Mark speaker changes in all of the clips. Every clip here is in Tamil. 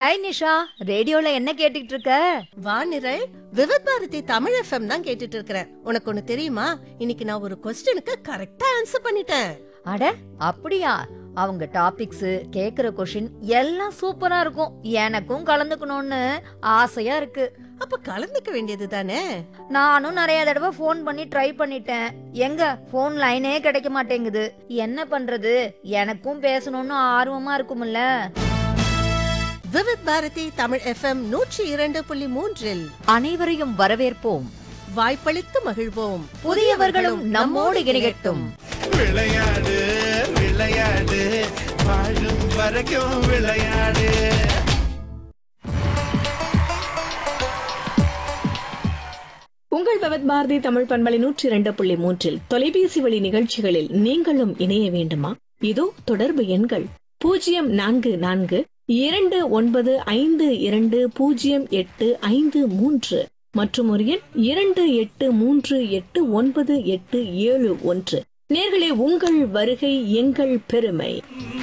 Speaker 1: ஹாய் நிஷா ரேடியோல என்ன கேட்டுட்டு இருக்க
Speaker 2: வானிரல் விவத் பாரதி தமிழ் எஃப்எம் தான் கேட்டுட்டு இருக்கிறேன் உனக்கு ஒண்ணு தெரியுமா இன்னைக்கு நான் ஒரு கொஸ்டினுக்கு கரெக்டா ஆன்சர் பண்ணிட்டேன்
Speaker 1: அட அப்படியா அவங்க டாபிக்ஸ் கேக்குற கொஷின் எல்லாம் சூப்பரா இருக்கும் எனக்கும் கலந்துக்கணும்னு ஆசையா இருக்கு
Speaker 2: அப்ப கலந்துக்க வேண்டியது தானே
Speaker 1: நானும் நிறைய தடவை ஃபோன் பண்ணி ட்ரை பண்ணிட்டேன் எங்க ஃபோன் லைனே கிடைக்க மாட்டேங்குது என்ன பண்றது எனக்கும் பேசணும்னு ஆர்வமா இருக்கும்ல
Speaker 2: விவத் பாரதி தமிழ் எஃப்எம் நூற்றி இரண்டு புள்ளி மூன்றில்
Speaker 1: அனைவரையும் வரவேற்போம்
Speaker 2: வாய்ப்பளித்து மகிழ்வோம்
Speaker 1: புதியவர்களும் நம்மோடு இணையட்டும்
Speaker 3: விளையாடு விளையாடு வாழும் வரைக்கும் விளையாடு
Speaker 4: உங்கள் பவத் பாரதி தமிழ் பண்பலை நூற்றி இரண்டு புள்ளி மூன்றில் தொலைபேசி வழி நிகழ்ச்சிகளில் நீங்களும் இணைய வேண்டுமா இதோ தொடர்பு எண்கள் பூஜ்ஜியம் நான்கு நான்கு இரண்டு ஒன்பது ஐந்து இரண்டு பூஜ்ஜியம் எட்டு ஐந்து மூன்று மற்றும் ஒரு எண் இரண்டு எட்டு மூன்று எட்டு ஒன்பது எட்டு ஏழு ஒன்று நேர்களே உங்கள் வருகை எங்கள் பெருமை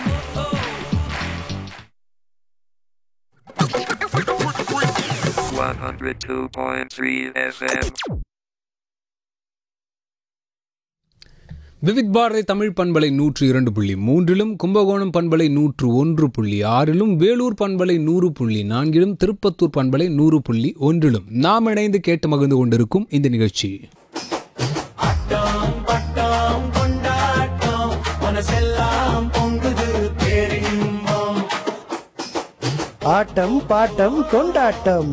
Speaker 5: One hundred two point three FM.
Speaker 6: Vividh Bharathi Tamil பண்பலை நூற்று இரண்டு புள்ளி மூன்றிலும் கும்பகோணம் பண்பலை நூற்று ஒன்று புள்ளி ஆறிலும் வேலூர் பண்பலை நூறு புள்ளி நான்கிலும் திருப்பத்தூர் பண்பலை நூறு புள்ளி ஒன்றிலும் நாம் இணைந்து கேட்டு மகிழ்ந்து கொண்டிருக்கும் இந்த நிகழ்ச்சி
Speaker 3: ஆட்டம் பட்டம் கொண்டாட்டம் மனசெல்லாம் பொங்குது பேரின்பம்
Speaker 7: ஆட்டம் பாட்டம் கொண்டாட்டம்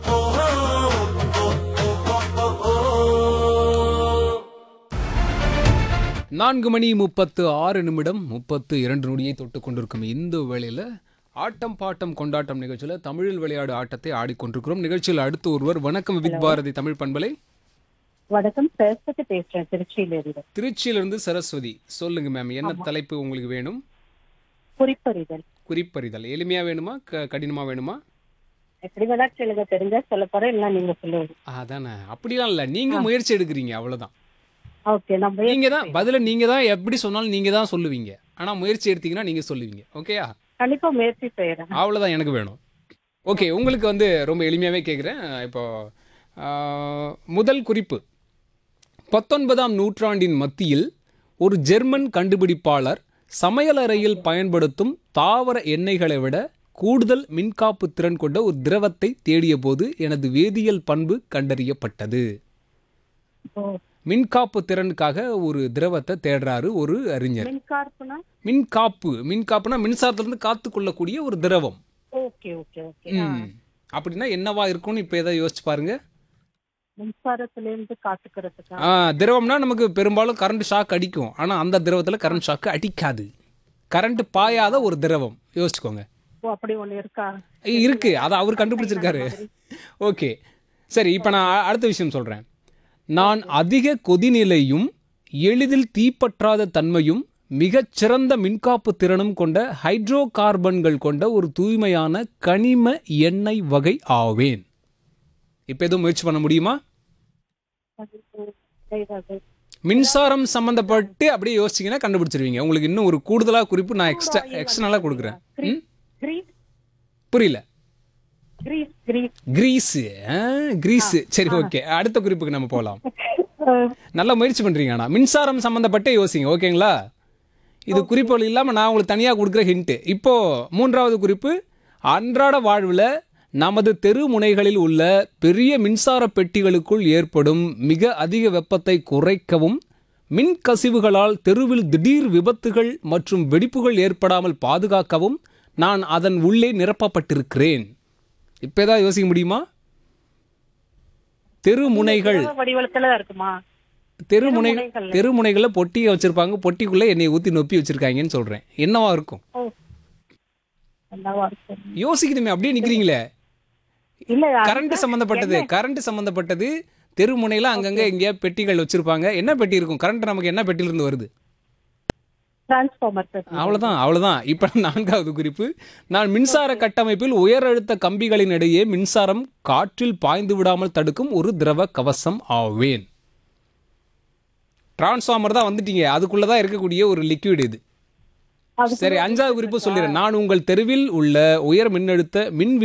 Speaker 6: நான்கு மணி முப்பத்து ஆறு நிமிடம் முப்பத்து இரண்டு நொடியை தொட்டு கொண்டிருக்கும் இந்த வேளையில் ஆட்டம் பாட்டம் கொண்டாட்டம் நிகழ்ச்சியில் தமிழில் விளையாடு ஆட்டத்தை ஆடிக்கொண்டிருக்கிறோம் நிகழ்ச்சியில் அடுத்து ஒருவர் வணக்கம் விவித் பாரதி தமிழ் பண்பலை
Speaker 8: வணக்கம் சரஸ்வதி பேசுறேன் திருச்சியில இருந்து
Speaker 6: திருச்சியிலிருந்து சரஸ்வதி சொல்லுங்க மேம் என்ன தலைப்பு உங்களுக்கு வேணும்
Speaker 8: குறிப்பறிதல்
Speaker 6: குறிப்பறிதல் எளிமையா வேணுமா க கடினமா வேணுமா
Speaker 8: எப்படி வேணா கேளுங்க தெரிஞ்சா சொல்ல போறேன் இல்ல நீங்க சொல்லுங்க
Speaker 6: அதானே அப்படிலாம் இல்ல நீங்க முயற்சி எடுக்கிறீங்க அவ்வளவுதான்
Speaker 8: ஓகே நம்ம
Speaker 6: நீங்க தான் பதில நீங்க தான் எப்படி சொன்னாலும் நீங்க தான் சொல்லுவீங்க ஆனா முயற்சி எடுத்தீங்கன்னா நீங்க சொல்லுவீங்க ஓகேயா
Speaker 8: கண்டிப்பா முயற்சி செய்யறேன்
Speaker 6: அவ்வளவுதான் எனக்கு வேணும் ஓகே உங்களுக்கு வந்து ரொம்ப எளிமையாவே கேட்குறேன் இப்போ ஆஹ், முதல் குறிப்பு பத்தொன்பதாம் நூற்றாண்டின் மத்தியில் ஒரு ஜெர்மன் கண்டுபிடிப்பாளர் சமையலறையில் பயன்படுத்தும் தாவர எண்ணெய்களை விட கூடுதல் மின்காப்பு திறன் கொண்ட ஒரு திரவத்தை தேடியபோது எனது வேதியியல் பண்பு கண்டறியப்பட்டது மின்காப்பு திறனுக்காக ஒரு திரவத்தை தேடுறாரு ஒரு அறிஞர்
Speaker 8: மின்கார்ப்புனா
Speaker 6: மின்காப்பு மின்காப்புனா மின்சாரத்திலிருந்து காத்து கொள்ளக்கூடிய ஒரு திரவம்
Speaker 8: ஓகே ஓகே ஓகே
Speaker 6: ம். அப்படின்னா என்னவா இருக்கும்னு இப்போ எதாவது யோசிச்சு பாருங்க
Speaker 8: மின்சாரத்துல இருந்து காத்துக்கிறதுக்கா
Speaker 6: ஆ, திரவம்னா நமக்கு பெரும்பாலும் கரண்ட் ஷாக் அடிக்கும் ஆனால் அந்த திரவத்தில் கரண்ட் ஷாக் அடிக்காது கரண்ட் பாயாத ஒரு திரவம் யோசிச்சுக்கோங்க
Speaker 8: ஓ அப்படி ஒண்ணு இருக்கா
Speaker 6: இ- இருக்கு அதை அவர் கண்டுபிடிச்சிருக்காரு ஓகே சரி இப்போ நான் அ- அடுத்த விஷயம் சொல்கிறேன் நான் அதிக கொதிநிலையும் எளிதில் தீப்பற்றாத தன்மையும் மிகச் சிறந்த மின்காப்பு திறனும் கொண்ட ஹைட்ரோ கார்பன்கள் கொண்ட ஒரு தூய்மையான கனிம எண்ணெய் வகை ஆவேன் இப்போ எதுவும் முயற்சி பண்ண முடியுமா
Speaker 8: செய்வது.
Speaker 6: மின்சாரம் சம்பந்தப்பட்டு அப்படியே யோசிச்சீங்கன்னா கண்டுபிடிச்சிருவீங்க உங்களுக்கு இன்னும் ஒரு கூடுதலாக குறிப்பு நான் எக்ஸ்ட்ரா எக்ஸ்ட்ரா கொடுக்குறேன் ம்
Speaker 8: கிரீஸ்
Speaker 6: புரியல
Speaker 8: கிரீஸ் கிரீஸ்
Speaker 6: கிரீஸு கிரீஸு சரி ஓகே அடுத்த குறிப்புக்கு நம்ம போகலாம் நல்லா முயற்சி பண்றீங்க ஆனா மின்சாரம் சம்பந்தப்பட்டே யோசிங்க ஓகேங்களா இது குறிப்புகள் இல்லாமல் நான் உங்களுக்கு தனியாக கொடுக்குற ஹிண்ட்டு இப்போ மூன்றாவது குறிப்பு அன்றாட வாழ்வில் நமது தெரு முனைகளில் உள்ள பெரிய மின்சார பெட்டிகளுக்குள் ஏற்படும் மிக அதிக வெப்பத்தை குறைக்கவும் மின் கசிவுகளால் தெருவில் திடீர் விபத்துகள் மற்றும் வெடிப்புகள் ஏற்படாமல் பாதுகாக்கவும் நான் அதன் உள்ளே நிரப்பப்பட்டிருக்கிறேன் இப்போ ஏதாவது யோசிக்க முடியுமா தெருமுனைகள்
Speaker 8: திரவ வடிவத்துல தான் இருக்குமா
Speaker 6: தெருமுனை
Speaker 8: தெருமுனைகள்ல.
Speaker 6: தெருமுனைகள்ல பொட்டியை வச்சிருப்பாங்க பொட்டிக்குள்ள என்னை ஊத்தி நொப்பி வச்சிருக்காங்கன்னு சொல்றேன் என்னவா இருக்கும்
Speaker 8: ஓ என்னவா இருக்கும்
Speaker 6: யோசிக்கணுமே அப்படியே நிக்கிறீங்களே
Speaker 8: இல்ல
Speaker 6: கரண்ட்
Speaker 8: அதுதான்
Speaker 6: சம்பந்தப்பட்டது
Speaker 8: என்ன?
Speaker 6: கரண்ட் சம்பந்தப்பட்டது தெருமுனையில அங்கங்க எங்கேயா பெட்டிகள் வச்சிருப்பாங்க என்ன பெட்டி இருக்கும் கரண்ட் நமக்கு என்ன பெட்டியில இருந்து வருது
Speaker 8: டிரான்ஸ்ஃபார்மர் பத்தி.
Speaker 6: அவ்வளவுதான் அவ்வளவுதான் இப்ப நான்காவது குறிப்பு நான் மின்சார கட்டமைப்பில் உயர் அழுத்த கம்பிகளின் இடையே மின்சாரம் காற்றில் பாய்ந்து விடாமல் தடுக்கும் ஒரு திரவ கவசம் ஆவேன் டிரான்ஸ்ஃபார்மர் தான் வந்துட்டீங்க அதுக்குள்ள தான் இருக்கக்கூடிய ஒரு லிக்விட் இது
Speaker 8: அதுக்குள்ள
Speaker 6: சரி அஞ்சாவது குறிப்பு சொல்லிடுறேன் நான் உங்கள் தெருவில் உள்ள உயர் மின்னழுத்த மின்